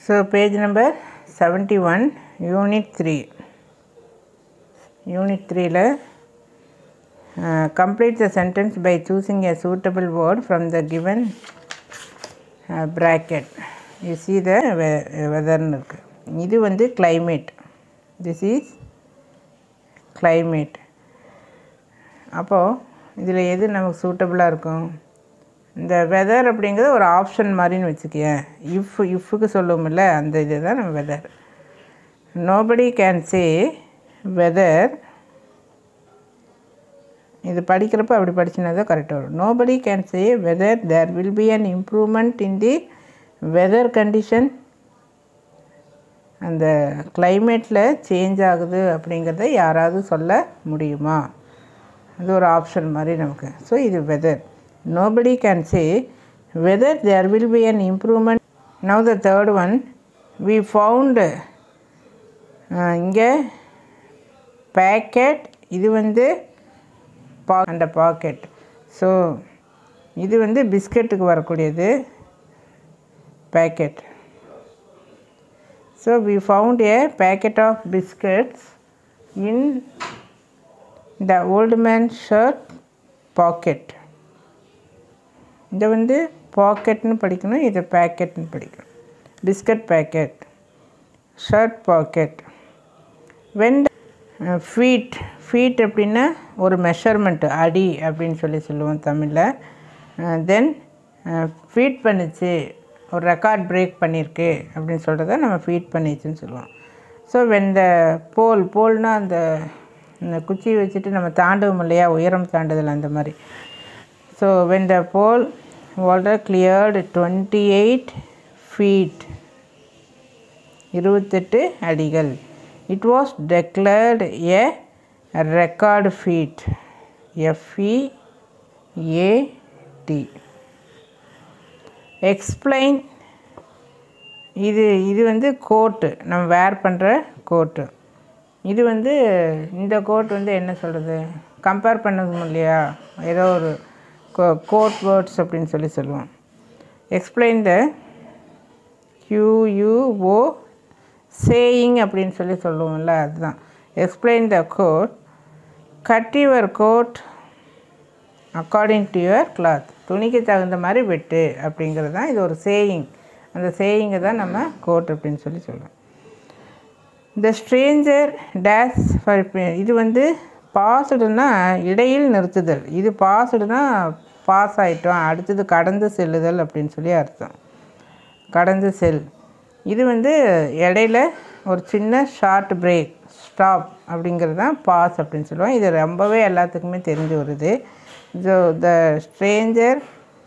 So, page number 71, unit 3. Unit 3 ல uh, complete the sentence by choosing a suitable word from the given uh, bracket. You see the we- weatherன்னு இருக்கு இது வந்து climate. This is climate. அப்போது இதில் எது நமக்கு சூட்டபுளாக இருக்கும் இந்த வெதர் அப்படிங்கிறது ஒரு ஆப்ஷன் மாதிரின்னு வச்சுக்கேன் இஃப் இஃப்க்கு சொல்லுவோம்ல அந்த இது தான் நம்ம weather nobody can say weather இது படிக்கிறப்ப அப்படி படிச்சினா தான் கரெக்டாக வரும் nobody can say weather there will be an improvement in the weather condition அந்த கிளைமேட்டில் சேஞ்ச் ஆகுது அப்படிங்கிறத யாராவது சொல்ல முடியுமா அது ஒரு ஆப்ஷன் மாதிரி நமக்கு ஸோ இது weather nobody can say weather there will be an improvement now the third one we found இங்கே பேக்கெட் இது வந்து பா அந்த பாக்கெட் ஸோ இது வந்து பிஸ்கட்டுக்கு வரக்கூடியது packet so we found a packet of biscuits in the old man shirt pocket இதை வந்து பாக்கெட்னு படிக்கணும் இதை பேக்கெட்னு படிக்கணும் biscuit packet shirt pocket when feet feet அப்படின்னா ஒரு மெஷர்மெண்ட்டு அடி அப்படின்னு சொல்லி சொல்லுவோம் தமிழில் தென் ஃபீட் பண்ணுச்சு ஒரு ரெக்கார்ட் பிரேக் பண்ணியிருக்கு அப்படின்னு சொல்கிறத நம்ம ஃபீட் பண்ணிச்சுன்னு சொல்லுவோம் ஸோ வென் த போல் போல்னால் அந்த இந்த குச்சி வச்சுட்டு நம்ம தாண்டுவோம் இல்லையா உயரம் தாண்டுதல் அந்த மாதிரி so when the pole vaulter cleared twenty eight feet இருபத்தெட்டு அடிகள் it was declared a record feet F E A T explain இது இது வந்து கோட்டு நம்ம வேர் பண்ணுற கோட்டு இது வந்து இந்த கோட் வந்து என்ன சொல்கிறது கம்பேர் பண்ணணும் இல்லையா ஏதோ ஒரு கோட் வேர்ட்ஸ் அப்படின்னு சொல்லி சொல்லுவோம் எக்ஸ்பிளைன் த கியூயூஓ சேயிங் அப்படின்னு சொல்லி சொல்லுவோம்ல அதுதான் explain the coat cut your coat according to your cloth துணிக்கு தகுந்த மாதிரி வெட்டு அப்படிங்கிறது தான் இது ஒரு சேயிங் அந்த சேயிங்கை தான் நம்ம கோட் அப்படின்னு சொல்லி சொல்லுவோம் த ஸ்ட்ரேஞ்சர் டேஸ் ஃபார் இது வந்து பாஸ்டுனா இடையில் நிறுத்துதல் இது பாஸ்டுனா பாஸ் ஆகிட்டோம் அடுத்தது கடந்து செல்லுதல் அப்படின்னு சொல்லி அர்த்தம் கடந்து செல் இது வந்து இடையில ஒரு சின்ன ஷார்ட் பிரேக் ஸ்டாப் அப்படிங்கிறது தான் பாஸ் அப்படின்னு சொல்லுவோம் இது ரொம்பவே எல்லாத்துக்குமே தெரிஞ்சு வருது ஸோ த ஸ்ட்ரேஞ்சர்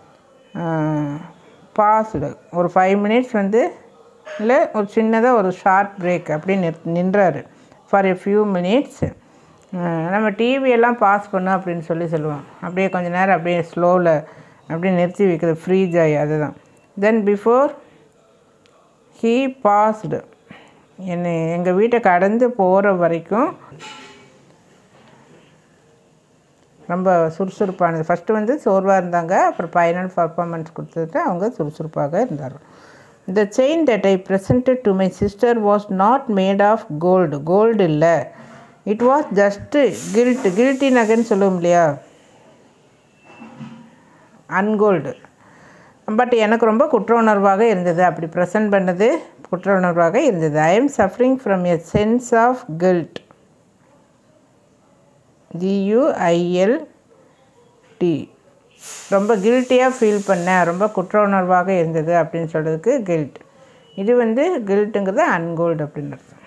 பாஸ்டு ஒரு ஃபைவ் மினிட்ஸ் வந்து இல்லை ஒரு சின்னதாக ஒரு ஷார்ட் பிரேக் அப்படி நிற் நின்றாரு ஃபார் எ ஃபியூ மினிட்ஸ் நம்ம டிவியெல்லாம் பாஸ் பண்ணோம் அப்படின்னு சொல்லி சொல்லுவோம் அப்படியே கொஞ்ச நேரம் அப்படியே ஸ்லோவில் அப்படியே நிறுத்தி வைக்கிறது ஃப்ரீஸ் ஆகி அதுதான் தென் பிஃபோர் ஹீ பாஸ்டு என்னை எங்கள் வீட்டை கடந்து போகிற வரைக்கும் ரொம்ப சுறுசுறுப்பானது ஃபஸ்ட்டு வந்து சோர்வாக இருந்தாங்க அப்புறம் ஃபைனல் பர்ஃபார்மன்ஸ் கொடுத்துட்டு அவங்க சுறுசுறுப்பாக இருந்தார் the chain that I presented to my sister was not made of gold gold இல்லை it was just gilt guilty நகைன்னு சொல்லுவோம் இல்லையா அன்கோல்டு பட் எனக்கு ரொம்ப குற்ற உணர்வாக இருந்தது அப்படி ப்ரெசன்ட் பண்ணது குற்ற உணர்வாக இருந்தது I am suffering from a sense of guilt G U I L T ரொம்ப கில்ட்டியாக ஃபீல் பண்ணேன் ரொம்ப குற்ற உணர்வாக இருந்தது அப்படின்னு சொல்கிறதுக்கு கில்ட் இது வந்து கில்ட்டுங்கிறது அன்கோல்டு அப்படின்னு அர்த்தம்